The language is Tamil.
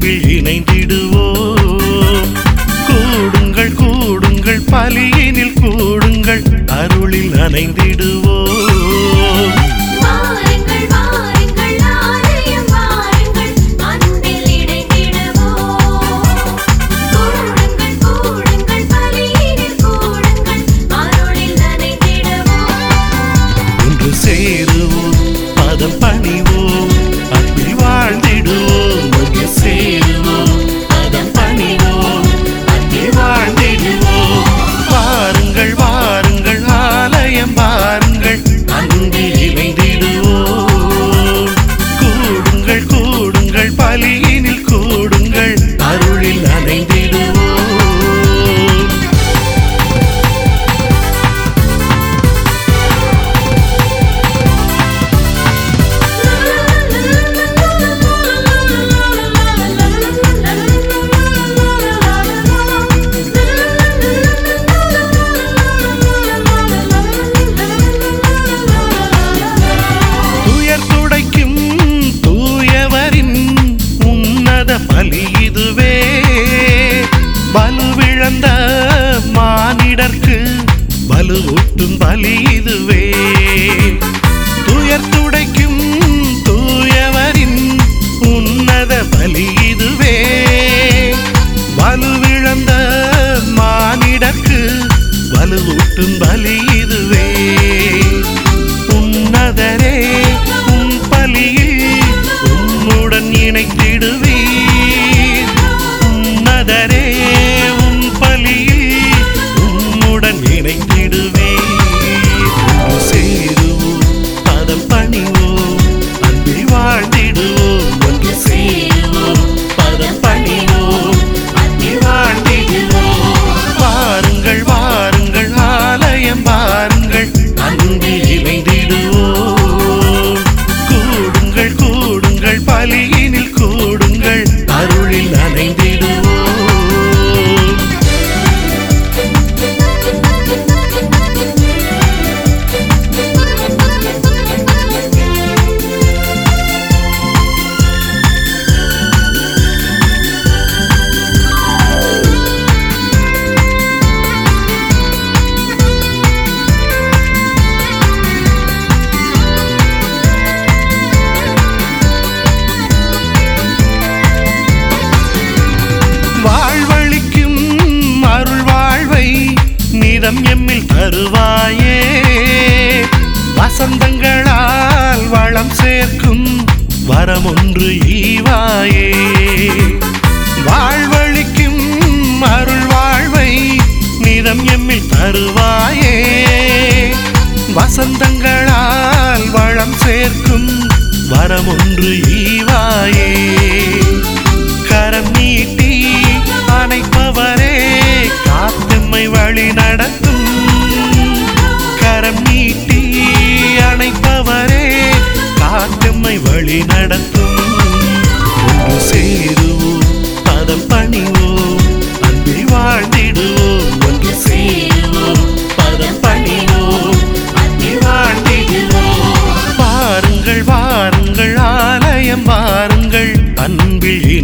அன்பில் இணைந்திடுவோம் கூடுங்கள் கூடுங்கள் பலியினில் கூடுங்கள் அருளில் அணைந்திடுவோம் வாருங்கள் வாருங்கள் ஆலயம் வாருங்கள் அன்பில் இணைந்திடுவோம் கூடுங்கள் கூடுங்கள் பலியினில் கூடுங்கள் அருளில் நனைந்திடுவோம் ஒன்று சேருவோம் பதம் பணிவோம் அன்பில் வாழ்ந்திடுவோம் ஒன்று சேருவோம் பதம் பணிவோம் அன்பில் வாழ்ந்திடுவோம் வாருங்கள் வாருங்கள் ஆலயம் வாருங்கள் அன்பில் இணைந்திடுவோம் கூடுங்கள் கூடுங்கள் பலியினில் கூடுங்கள் அருளில் அணைந்திடுவோம் துயர் துடைக்கும் தூயவரின் உன்னத பலி இதுவே வலுவிழந்த மானிடர்க்கு வலுவூட்டும் பலி இதுவே துயர் துடைக்கும் தூயவரின் உன்னத பலி இதுவே வலுவிழந்த மானிடர்க்கு வலுவூட்டும் பலி இதுவே உன்னதரே உன் பலியில் உன்னுடன் இணைத்திடுவீர் உன்னதரே உன் பலியில் உன்னுடன் இணைத்திடுவீர் ஒன்று சேருவோம் பதம் பணிவோம் அன்பில் வாழ்ந்திடுவோம் ஒன்று சேருவோம் பதம் பணிவோம் அன்பில் வாழ்ந்திடுவோம் வாருங்கள் வாருங்கள் ஆலயம் வாருங்கள் அன்பில் இணைந்திடுவோம் கூடுங்கள் கூடுங்கள் பலியினில் கூடுங்கள் அருளில் அணைந்திடுவோம் வாழ்வழிக்கும் அருள் வாழ்வை நிதம் எம்மில் தருவாயே வசந்தங்களால் வளம் சேர்க்கும் வரமொன்று ஈவாயே வாழ்வழிக்கும் அருள் வாழ்வை நிதம் எம்மில் தருவாயே வசந்தங்களால் வளம் சேர்க்கும் வரமொன்று ஈவாயே கரம் நீட்டி அணைப்பவரே காத்தெம்மை வழி நடத்தும் கரம் நீட்டி அணைப்பவரே காத்தெம்மை வழி நடத்தும் ஒன்று சேருவோம் பதம் பணிவோம் அன்பில் வாழ்ந்திடுவோம் ஒன்று சேருவோம் பதம் பணிவோம் அன்பில் வாழ்ந்திடுவோம் வாருங்கள் வாருங்கள் ஆலயம் வாருங்கள் அன்பில்